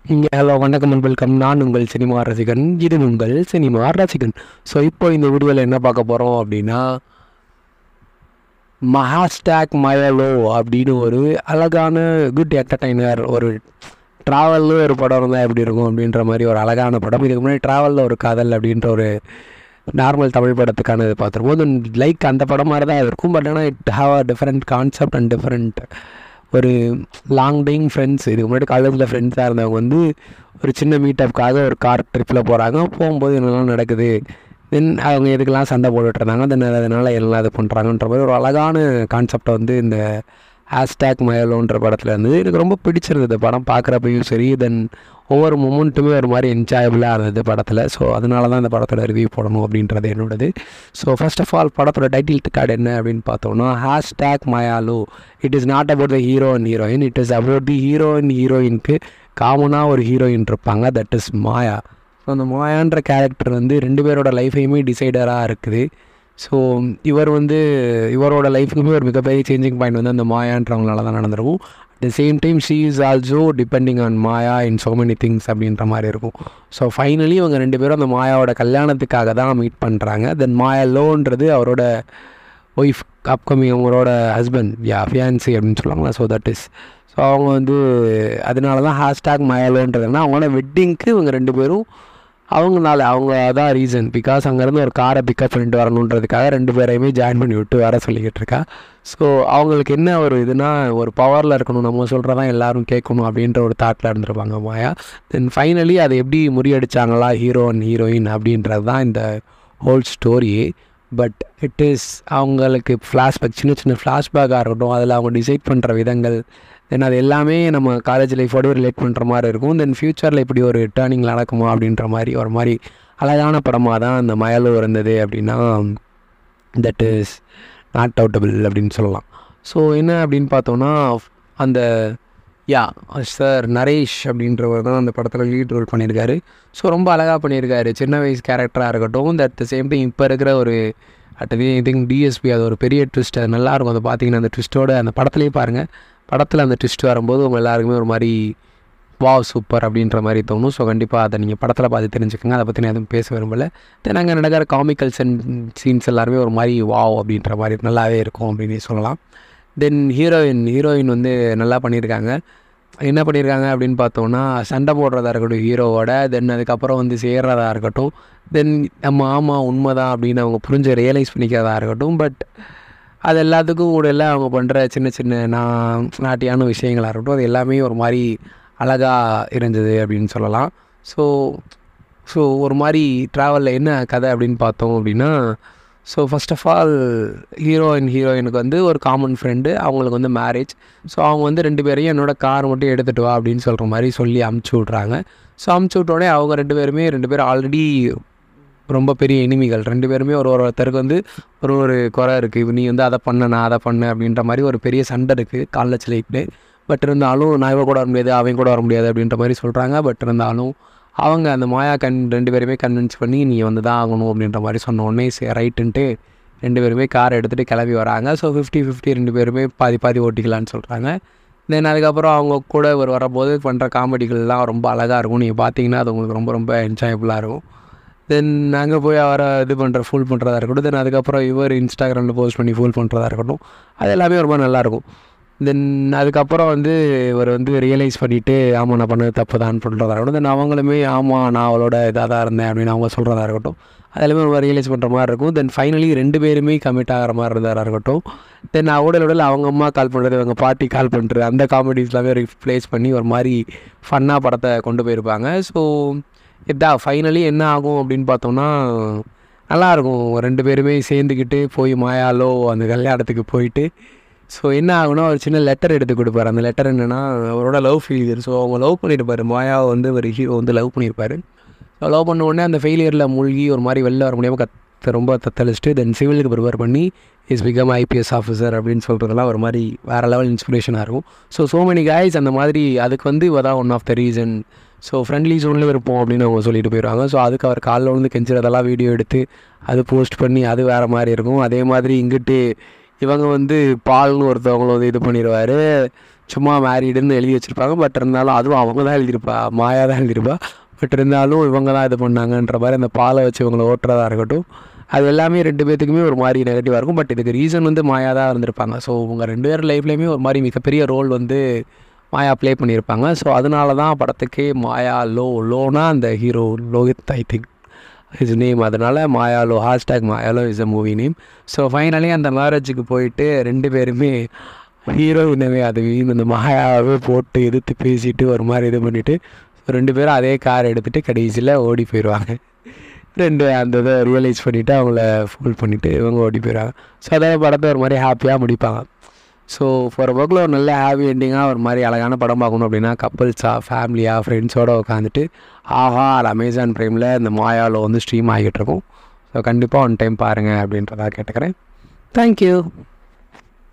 இங்கே ஹலோ வணக்கம் and welcome நான் உங்கள் சினிமா ரசிகன் இது உங்கள் சினிமா ரசிகன் ஸோ இப்போ இந்த வீடியோவில் என்ன பார்க்க போகிறோம் அப்படின்னா மஹாஸ்டாக் மயலோ அப்படின்னு ஒரு அழகான குட் என்டர்டைனர் ஒரு ட்ராவலில் ஒரு படம் இருந்தால் எப்படி இருக்கும் அப்படின்ற மாதிரி ஒரு அழகான படம் இதுக்கு முன்னாடி ட்ராவலில் ஒரு காதல் அப்படின்ற ஒரு நார்மல் தமிழ் படத்துக்கான இது பார்த்துருப்போம் லைக் அந்த படம் மாதிரி தான் இருக்கும் பட் ஆனால் it have a different concept and different ஒரு லாங் டைம் ஃப்ரெண்ட்ஸ் இதுக்கு முன்னாடி காலேஜில் ஃப்ரெண்ட்ஸாக இருந்தவங்க வந்து ஒரு சின்ன மீட்டப்புக்காக ஒரு கார் ட்ரிப்பில் போகிறாங்க போகும்போது என்னெல்லாம் நடக்குது தென் அவங்க எதுக்கெல்லாம் சண்டை போட்டுட்டு இருந்தாங்க தென் அதனால் எல்லாம் இது பண்ணுறாங்கன்ற மாதிரி ஒரு அழகான கான்செப்டை வந்து இந்த ஹேஷ்டேக் மயலோன்ற படத்தில் இருந்தது எனக்கு ரொம்ப பிடிச்சிருந்தது படம் பார்க்குறப்பையும் சரி தென் ஒவ்வொரு மொமெண்ட்டுமே ஒரு மாதிரி என்ஜாயபுளாக இருந்தது படத்தில் ஸோ அதனால தான் இந்த படத்தோட ரிவ்யூ போடணும் அப்படின்றது என்னோடது ஸோ ஃபர்ஸ்ட் ஆஃப் ஆல் படத்தோட டைட்டில் கார்டு என்ன அப்படின்னு பார்த்தோம்னா hashtag Mayalo it is not about the hero and heroine it is about the hero and ஹீரோயினுக்கு காமனாக ஒரு ஹீரோயின் இருப்பாங்க தட் இஸ் மாயா ஸோ அந்த மாயான்ற கேரக்டர் வந்து ரெண்டு பேரோட லைஃபையுமே டிசைடராக இருக்குது ஸோ இவர் வந்து இவரோட லைஃபுக்குமே ஒரு மிகப்பெரிய சேஞ்சிங் பாயிண்ட் வந்து அந்த மாயான்றவங்களால தான் நடந்திருக்கும் at the same time she is also depending on Maya in so many things அப்படின்ற மாதிரி இருக்கும் ஸோ ஃபைனலி இவங்க ரெண்டு பேரும் அந்த மாயாவோட கல்யாணத்துக்காக தான் மீட் பண்ணுறாங்க தென் மாயா லோன்றது அவரோட ஒய்ஃப் அப்கமிங் அவங்களோட ஹஸ்பண்ட் யா ஃபியான்சி அப்படின்னு சொல்லுவாங்களா ஸோ தட் இஸ் ஸோ அவங்க வந்து அதனால தான் ஹேஷ்டாக் மயலோன்றதுனா அவங்களோட வெட்டிங்க்கு இவங்க ரெண்டு பேரும் அவங்கனால அவங்க அதான் ரீசன் பிகாஸ் அங்கேருந்து ஒரு காரை பிக்கப் பண்ணிட்டு வரணுன்றதுக்காக ரெண்டு பேரையுமே ஜாயின் பண்ணி விட்டு வர சொல்லிக்கிட்டு இருக்கா ஸோ அவங்களுக்கு என்ன ஒரு இதுனா ஒரு பவரில் இருக்கணும் நம்ம சொல்கிறதான் எல்லாரும் கேட்கணும் அப்படின்ற ஒரு தாட்டில் இருந்திருப்பாங்க மாயா தென் ஃபைனலி அதை எப்படி முறியடிச்சாங்களா ஹீரோ அண்ட் ஹீரோயின் அப்படின்றது தான் இந்த ஹோல் ஸ்டோரியே பட் இட் இஸ் அவங்களுக்கு ஃப்ளாஷ்பேக் சின்ன சின்ன ஃப்ளாஷ்பேக்காக இருக்கட்டும் அதில் அவங்க டிசைட் பண்ணுற விதங்கள் தென் அது எல்லாமே நம்ம காலேஜ் லைஃபோடு ரிலேட் பண்ணுற மாதிரி இருக்கும் தென் ஃப்யூச்சரில் இப்படி ஒரு டேர்னிங் நடக்குமா அப்படின்ற மாதிரி ஒரு மாதிரி அழகான படமாக தான் அந்த மயலு இருந்தது அப்படின்னா தட் இஸ் நாட் அவுட்டபிள் அப்படின்னு சொல்லலாம் ஸோ என்ன அப்படின்னு பார்த்தோன்னா அந்த யா சார் நரேஷ் அப்படின்றவர் தான் அந்த படத்தில் லீட் ரோல் பண்ணியிருக்காரு ஸோ ரொம்ப அழகாக பண்ணியிருக்காரு சின்ன வயசு கேரக்டராக இருக்கட்டும் தட் த சேம் டைம் இப்போ இருக்கிற ஒரு அட் ஐ திங்க் டிஎஸ்பி அது ஒரு பெரிய ட்விஸ்ட் அது நல்லாயிருக்கும் அதை பார்த்தீங்கன்னா அந்த ட்விஸ்ட்டோட அந்த படத்துலேயே பாருங்கள் படத்தில் அந்த ட்விஸ்ட் வரும்போது உங்கள் எல்லாருக்குமே ஒரு மாதிரி வாவ் சூப்பர் அப்படின்ற மாதிரி தோணும் ஸோ கண்டிப்பாக அதை நீங்கள் படத்தில் பார்த்து தெரிஞ்சுக்கோங்க அதை பற்றி நான் எதுவும் பேச விரும்பல தென் அங்கே நடக்கிற காமிக்கல் சென் சீன்ஸ் எல்லாருமே ஒரு மாதிரி வாவ் அப்படின்ற மாதிரி நல்லாவே இருக்கும் அப்படின்னு சொல்லலாம் தென் ஹீரோயின் ஹீரோயின் வந்து நல்லா பண்ணியிருக்காங்க என்ன பண்ணியிருக்காங்க அப்படின்னு பார்த்தோன்னா சண்டை போடுறதா இருக்கட்டும் ஹீரோவோட தென் அதுக்கப்புறம் வந்து சேர்றதா இருக்கட்டும் தென் நம்ம ஆமாம் உண்மை தான் அப்படின்னு அவங்க புரிஞ்சு ரியலைஸ் பண்ணிக்கிறதா இருக்கட்டும் பட் அது எல்லாத்துக்கும் கூட எல்லாம் அவங்க பண்ணுற சின்ன சின்ன நான் நாட்டியான விஷயங்களாக இருக்கட்டும் அது எல்லாமே ஒரு மாதிரி அழகாக இருந்தது அப்படின்னு சொல்லலாம் ஸோ ஸோ ஒரு மாதிரி ட்ராவலில் என்ன கதை அப்படின்னு பார்த்தோம் அப்படின்னா so first of all hero and ஹீரோயினுக்கு வந்து ஒரு காமன் ஃப்ரெண்டு அவங்களுக்கு வந்து மேரேஜ் ஸோ அவங்க வந்து ரெண்டு பேரையும் என்னோட கார் மட்டும் எடுத்துகிட்டு வா அப்படின்னு சொல்கிற மாதிரி சொல்லி அமுச்சு விட்றாங்க ஸோ அமுச்சு விட்டோடனே அவங்க ரெண்டு பேருமே ரெண்டு பேரும் ஆல்ரெடி ரொம்ப பெரிய எனிமிகள் ரெண்டு பேருமே ஒரு ஒரு ஒருத்தருக்கு வந்து ஒரு ஒரு குறை இருக்குது நீ வந்து அதை பண்ண நான் அதை பண்ண அப்படின்ற மாதிரி ஒரு பெரிய சண்டை இருக்குது காலேஜ் லைஃப்ல பட் இருந்தாலும் நான் இவன் கூட வர முடியாது அவன் கூட வர முடியாது அப்படின்ற மாதிரி சொல்கிறாங்க பட் இருந்தாலும் அவங்க அந்த மாயா கண் ரெண்டு பேருமே கன்வின்ஸ் பண்ணி நீ வந்து தான் ஆகணும் அப்படின்ற மாதிரி சொன்ன உடனே ரைட்டுன்ட்டு ரெண்டு பேருமே கார் எடுத்துகிட்டு கிளம்பி வராங்க ஸோ ஃபிஃப்டி ஃபிஃப்டி ரெண்டு பேருமே பாதி பாதி ஓட்டிக்கலான்னு சொல்கிறாங்க தென் அதுக்கப்புறம் அவங்க கூட ஒரு வரும்போது பண்ணுற காமெடிகள்லாம் ரொம்ப அழகாக இருக்கும் நீங்கள் பார்த்தீங்கன்னா அது உங்களுக்கு ரொம்ப ரொம்ப என்ஜாயபுளாக இருக்கும் தென் நாங்கள் போய் அவரை இது பண்ணுற ஃபுல் பண்ணுறதா இருக்கட்டும் தென் அதுக்கப்புறம் இவர் இன்ஸ்டாகிராமில் போஸ்ட் பண்ணி ஃபுல் பண்ணுறதா இருக்கட்டும் அது எல்லாமே ரொம்ப நல்லாயிருக்கும் தென் அதுக்கப்புறம் வந்து இவர் வந்து ரியலைஸ் பண்ணிவிட்டு ஆமாம் நான் பண்ணது தப்பு தான் பண்ணுறதா இருக்கட்டும் தென் அவங்களுமே ஆமாம் நான் அவளோட இதாக தான் இருந்தேன் அப்படின்னு அவங்க சொல்கிறதா இருக்கட்டும் அதெல்லாமே ஒரு ரியலைஸ் பண்ணுற மாதிரி இருக்கும் தென் ஃபைனலி ரெண்டு பேருமே கமிட் ஆகிற மாதிரி இருந்தாரா இருக்கட்டும் தென் உடல் உடல் அவங்க அம்மா கால் பண்ணுறது அவங்க பாட்டி கால் பண்ணுறது அந்த காமெடிஸ் எல்லாமே ரிப்ளேஸ் பண்ணி ஒரு மாதிரி ஃபன்னாக படத்தை கொண்டு போயிருப்பாங்க ஸோ இதான் ஃபைனலி என்ன ஆகும் அப்படின்னு பார்த்தோம்னா நல்லாயிருக்கும் ரெண்டு பேருமே சேர்ந்துக்கிட்டு போய் மாயாலோ அந்த கல்யாணத்துக்கு போயிட்டு ஸோ என்ன ஆகுனா ஒரு சின்ன லெட்டர் எடுத்து கொடுப்பாரு அந்த லெட்டர் என்னென்னா அவரோட லவ் ஃபெயிலியர் ஸோ அவங்க லவ் பண்ணியிருப்பாரு மாயாவை வந்து ஒரு ஹீரோ வந்து லவ் பண்ணியிருப்பாரு ஸோ லவ் பண்ண உடனே அந்த ஃபெயிலியரில் மூழ்கி ஒரு மாதிரி வெளில வர முடியாமல் கத்த ரொம்ப தத்தளிச்சுட்டு தென் சிவிலுக்கு ப்ரிப்பேர் பண்ணி இஸ் பிகம் ஐபிஎஸ் ஆஃபீஸர் அப்படின்னு சொல்கிறதுலாம் ஒரு மாதிரி வேறு லெவல் இன்ஸ்பிரேஷனாக இருக்கும் ஸோ ஸோ மெனி காய்ஸ் அந்த மாதிரி அதுக்கு வந்து இவ தான் one of the reason so friendly ஜோனில் இருப்போம் அப்படின்னு அவங்க சொல்லிட்டு போயிடுவாங்க ஸோ அதுக்கு அவர் காலில் வந்து கெஞ்சுறதெல்லாம் வீடியோ எடுத்து அது போஸ்ட் பண்ணி அது வேறு மாதிரி இருக்கும் அதே மாதிரி இங்கிட்டு இவங்க வந்து பால்னு ஒருத்தவங்களும் வந்து இது பண்ணிடுவார் சும்மா மேரீடுன்னு எழுதி வச்சுருப்பாங்க பட் இருந்தாலும் அதுவும் அவங்க தான் எழுதியிருப்பா மாயா தான் எழுதியிருப்பா பட் இருந்தாலும் இவங்க தான் இது பண்ணாங்கன்ற மாதிரி அந்த பாலை வச்சு இவங்களை ஓட்டுறதா இருக்கட்டும் அது எல்லாமே ரெண்டு பேர்த்துக்குமே ஒரு மாதிரி நெகட்டிவாக இருக்கும் பட் இதுக்கு ரீசன் வந்து மாயா தான் இருந்திருப்பாங்க ஸோ உங்கள் ரெண்டு பேர் லைஃப்லேயுமே ஒரு மாதிரி மிகப்பெரிய ரோல் வந்து மாயா ப்ளே பண்ணியிருப்பாங்க ஸோ அதனால தான் படத்துக்கே மாயா லோ லோனா அந்த hero Lohith I think his name அதனால் Mayalo hashtag Mayalo is a movie name so finally அந்த மேரேஜுக்கு போயிட்டு ரெண்டு பேருமே ஹீரோயினவே அது இந்த மாயாவே போட்டு எதிர்த்து பேசிட்டு ஒரு மாதிரி இது பண்ணிவிட்டு ரெண்டு பேரும் அதே கார் எடுத்துகிட்டு கடைசியில் ஓடி போயிடுவாங்க ரெண்டு அந்த இதை ரியலைஸ் பண்ணிவிட்டு அவங்கள ஃபுல் பண்ணிவிட்டு இவங்க ஓடி போயிடுவாங்க ஸோ அதே படத்தை ஒரு மாதிரி ஹாப்பியாக முடிப்பாங்க ஸோ ஃபார் ஒர்க்கில் ஒரு நல்ல ஹாப்பி எண்டிங்காக ஒரு மாதிரி அழகான படம் பார்க்கணும் அப்படின்னா கப்புள்ஸாக ஃபேமிலியாக ஃப்ரெண்ட்ஸோடு உட்காந்துட்டு ஆஹா அது அமேசான் ப்ரைமில் இந்த மாயாவில் வந்து ஸ்ட்ரீம் ஆகிட்டு இருக்கும் ஸோ கண்டிப்பாக ஒன் டைம் பாருங்கள் அப்படின்றதா கேட்டுக்கிறேன் தேங்க்யூ